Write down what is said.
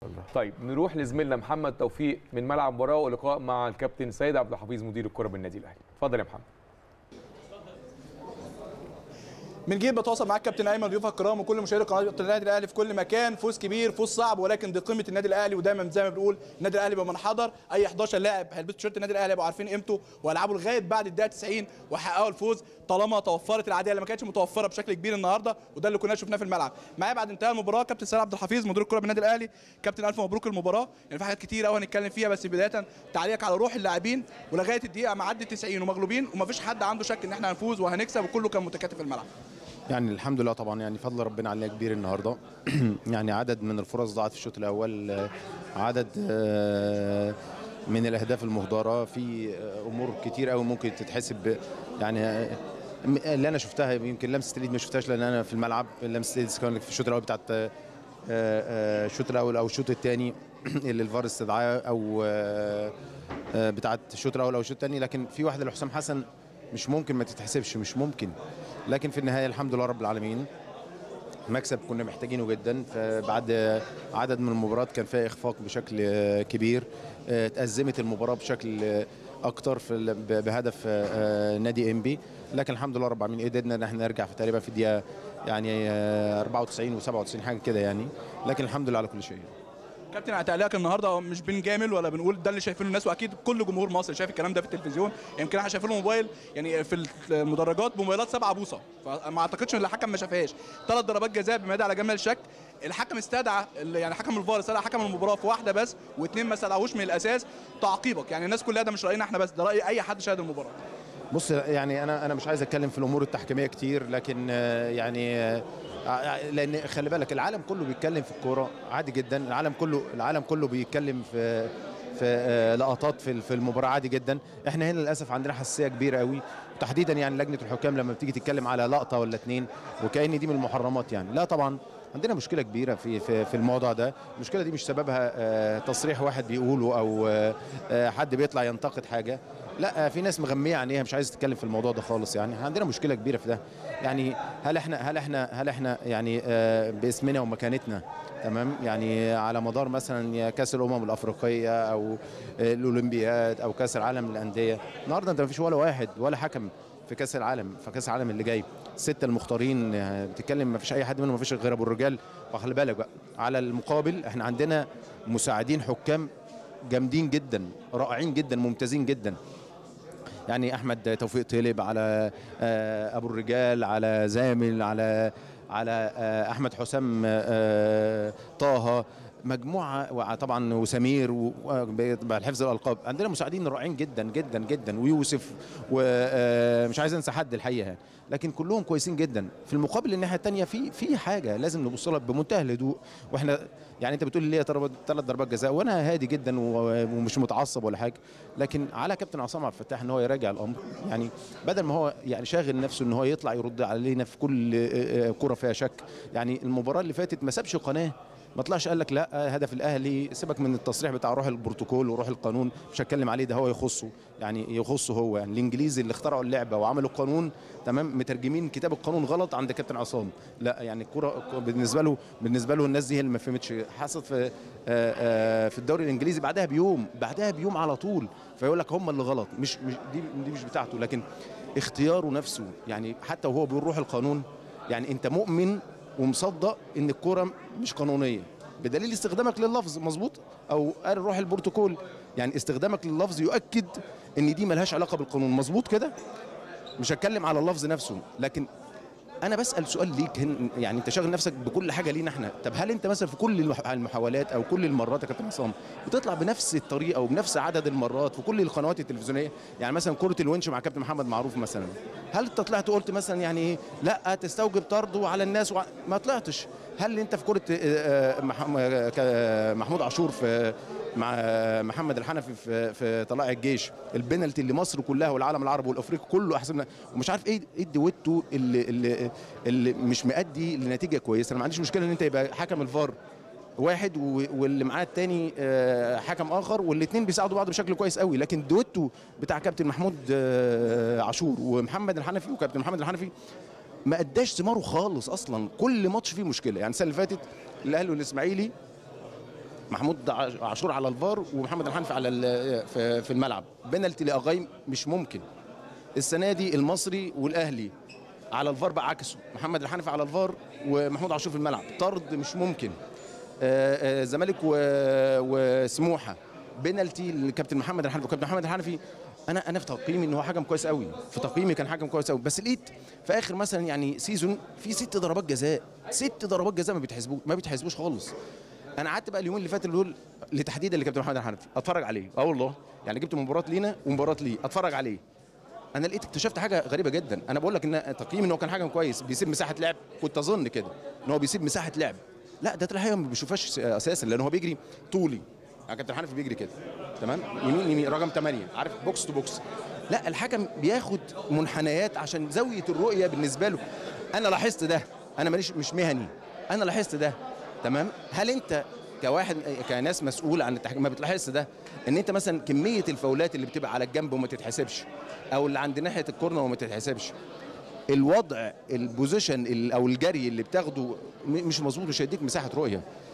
طيب نروح لزميلنا محمد توفيق من ملعب المباراه ولقاء مع الكابتن سيد عبد الحفيظ مدير الكره بالنادي الاهلي اتفضل يا محمد من جيل بتواصل معاك كابتن ايمن ضيوفك الكرام وكل مشاهدي قناه النادي الاهلي في كل مكان فوز كبير فوز صعب ولكن دي قيمه النادي الاهلي ودايما زي ما بنقول النادي الاهلي بمن حضر اي 11 لاعب هيلبسوا تيشيرت النادي الاهلي يبقوا عارفين قيمته ويلعبوا لغايه بعد الدقيقه 90 وحققوا الفوز طالما توفرت العاديه اللي ما كانتش متوفره بشكل كبير النهارده وده اللي كنا شفناه في الملعب معايا بعد انتهاء المباراه كابتن سيد عبد الحفيظ مدير الكره بالنادي الاهلي كابتن الف مبروك المباراه يعني في حاجات كتير قوي هنتكلم فيها بس بدايه تعليقك على روح اللاعبين ولغايه الدقيقه معدي 90 ومغلوبين ومفيش حد عنده شك ان احنا هنفوز وهنكسب وكله كان متكاتف في الملعب يعني الحمد لله طبعا يعني فضل ربنا علينا كبير النهارده يعني عدد من الفرص ضاعت في الشوط الاول آه، عدد آه، من الاهداف المهدره في آه، امور كتير قوي ممكن تتحسب يعني آه، م- اللي انا شفتها يمكن لمسه اليد ما شفتهاش لان انا في الملعب لمسه اليد كانت في الشوط الاول بتاعت آه، آه، الشوط الاول او الشوط الثاني اللي الفار استدعاه او آه، آه، بتاعت الشوط الاول او الشوط الثاني لكن في واحده لحسام حسن مش ممكن ما تتحسبش مش ممكن لكن في النهايه الحمد لله رب العالمين مكسب كنا محتاجينه جدا فبعد عدد من المباريات كان فيها اخفاق بشكل آه، كبير آه، اتأزمت المباراه بشكل آه، اكتر في ال- ب- بهدف آه، نادي انبي لكن الحمد لله رب العالمين قدرنا ان احنا نرجع في تقريبا في الدقيقه يعني آه، 94 و97 حاجه كده يعني لكن الحمد لله على كل شيء كابتن على تعليقك النهارده مش بنجامل ولا بنقول ده اللي شايفينه الناس واكيد كل جمهور مصر شايف الكلام ده في التلفزيون يمكن احنا شايفينه موبايل يعني في المدرجات بموبايلات 7 بوصه فما اعتقدش ان الحكم ما شافهاش ثلاث ضربات جزاء بمدى على جمال شك الحكم استدعى ال- يعني حكم الفار استدعى حكم المباراه في واحده بس واثنين ما استدعوش من الاساس تعقيبك يعني الناس كلها ده مش راينا احنا بس ده راي اي حد شاهد المباراه بص يعني انا انا مش عايز اتكلم في الامور التحكيميه كتير لكن آه، يعني آه، آه، لان خلي بالك العالم كله بيتكلم في الكوره عادي جدا العالم كله العالم كله بيتكلم في في آه، لقطات في في المباراه عادي جدا احنا هنا للاسف عندنا حساسيه كبيره قوي وتحديدا يعني لجنه الحكام لما بتيجي تتكلم على لقطه ولا اتنين وكأن دي من المحرمات يعني لا طبعا عندنا مشكله كبيره في في في الموضوع ده المشكله دي مش سببها آه، تصريح واحد بيقوله او آه، آه، حد بيطلع ينتقد حاجه لا في ناس مغميه عينيها مش عايز تتكلم في الموضوع ده خالص يعني إحنا عندنا مشكله كبيره في ده يعني هل احنا هل احنا هل احنا يعني آه، باسمنا ومكانتنا تمام يعني على مدار مثلا يا كاس الامم الافريقيه او آه، الاولمبياد او كاس العالم للانديه النهارده انت ما فيش ولا واحد ولا حكم في كاس العالم في كاس العالم اللي جاي السته المختارين آه، بتتكلم ما فيش اي حد منهم ما فيش غير ابو الرجال وخلي بالك بقى على المقابل احنا عندنا مساعدين حكام جامدين جدا رائعين جدا ممتازين جدا يعني احمد توفيق طلب على آه، ابو الرجال على زامل على على آه، احمد حسام آه، طه مجموعه وطبعا وسمير وحفظ الالقاب عندنا مساعدين رائعين جدا جدا جدا ويوسف ومش عايز انسى حد الحقيقه يعني لكن كلهم كويسين جدا في المقابل الناحيه الثانيه في في حاجه لازم نبص لها بمنتهى الهدوء واحنا يعني انت بتقول لي ليه ثلاث ضربات جزاء وانا هادي جدا و- ومش متعصب ولا حاجه لكن على كابتن عصام عبد الفتاح ان هو يراجع الامر يعني بدل ما هو يعني شاغل نفسه ان هو يطلع يرد علينا في كل آه، آه، كره فيها شك يعني المباراه اللي فاتت ما سابش قناه ما طلعش قال لك لا هدف الاهلي سيبك من التصريح بتاع روح البروتوكول وروح القانون مش هتكلم عليه ده هو يخصه يعني يخصه هو يعني الانجليزي اللي اخترعوا اللعبه وعملوا القانون تمام مترجمين كتاب القانون غلط عند كابتن عصام لا يعني الكره بالنسبه له بالنسبه له الناس دي هي اللي ما فهمتش حصلت في آه، آه، في الدوري الانجليزي بعدها بيوم بعدها بيوم على طول فيقول لك هم اللي غلط مش مش دي دي مش بتاعته لكن اختياره نفسه يعني حتى وهو بيقول روح القانون يعني انت مؤمن ومصدق ان الكوره مش قانونيه بدليل استخدامك لللفظ مظبوط او قال روح البروتوكول يعني استخدامك لللفظ يؤكد ان دي ملهاش علاقه بالقانون مظبوط كده مش هتكلم على اللفظ نفسه لكن انا بسال سؤال ليك هن يعني انت شاغل نفسك بكل حاجه لينا احنا طب هل انت مثلا في كل المح- المحاولات او كل المرات يا كابتن عصام بتطلع بنفس الطريقه وبنفس عدد المرات في كل القنوات التلفزيونيه يعني مثلا كره الونش مع كابتن محمد معروف مثلا هل انت طلعت قلت مثلا يعني ايه لا تستوجب طرده على الناس وع... ما طلعتش هل انت في كره آه، آه، محم- آه، ك- محمود عاشور في مع محمد الحنفي في في طلائع الجيش البنالتي اللي مصر كلها والعالم العربي والافريقي كله احسن من- ومش عارف ايه ايه الدويتو اللي اللي اللي مش مؤدي لنتيجه كويسه انا ما عنديش مشكله ان انت يبقى حكم الفار واحد و- واللي معاه التاني آه، حكم اخر والاثنين بيساعدوا بعض بشكل كويس قوي لكن الدويتو بتاع كابتن محمود آه، عاشور ومحمد الحنفي وكابتن محمد الحنفي ما اداش ثماره خالص اصلا كل ماتش فيه مشكله يعني السنه اللي فاتت الاهلي والاسماعيلي محمود عش- عاشور على الفار ومحمد الحنفي على ال- في في الملعب بنالتي لاغايم مش ممكن السنه دي المصري والاهلي على الفار بقى عكسه محمد الحنفي على الفار ومحمود عاشور في الملعب طرد مش ممكن آه، آه، الزمالك و- وسموحه بنالتي للكابتن محمد الحنفي وكابتن محمد الحنفي انا انا في تقييمي ان هو حكم كويس قوي في تقييمي كان حكم كويس قوي بس لقيت في اخر مثلا يعني سيزون في ست ضربات جزاء ست ضربات جزاء ما بيتحسبوش ما بيتحسبوش خالص انا قعدت بقى اليومين اللي فاتوا دول لتحديدا لكابتن محمد الحنفي اتفرج عليه اه والله يعني جبت مباراه لينا ومباراه ليه اتفرج عليه انا لقيت اكتشفت حاجه غريبه جدا انا بقول لك ان تقييمي ان هو كان حاجه كويس بيسيب مساحه لعب كنت اظن كده ان هو بيسيب مساحه لعب لا ده طلع حاجه ما بيشوفهاش اساسا لان هو بيجري طولي يعني كابتن حنفي بيجري كده تمام يمين يمين رقم 8 عارف بوكس تو بوكس لا الحكم بياخد منحنيات عشان زاويه الرؤيه بالنسبه له انا لاحظت ده انا ماليش مش مهني انا لاحظت ده تمام هل انت كواحد كناس مسؤول عن التحكيم ما بتلاحظش ده ان انت مثلا كميه الفاولات اللي بتبقى على الجنب وما تتحسبش او اللي عند ناحيه الكورنر وما تتحسبش الوضع البوزيشن ال- او الجري اللي بتاخده م- مش مظبوط مش هيديك مساحه رؤيه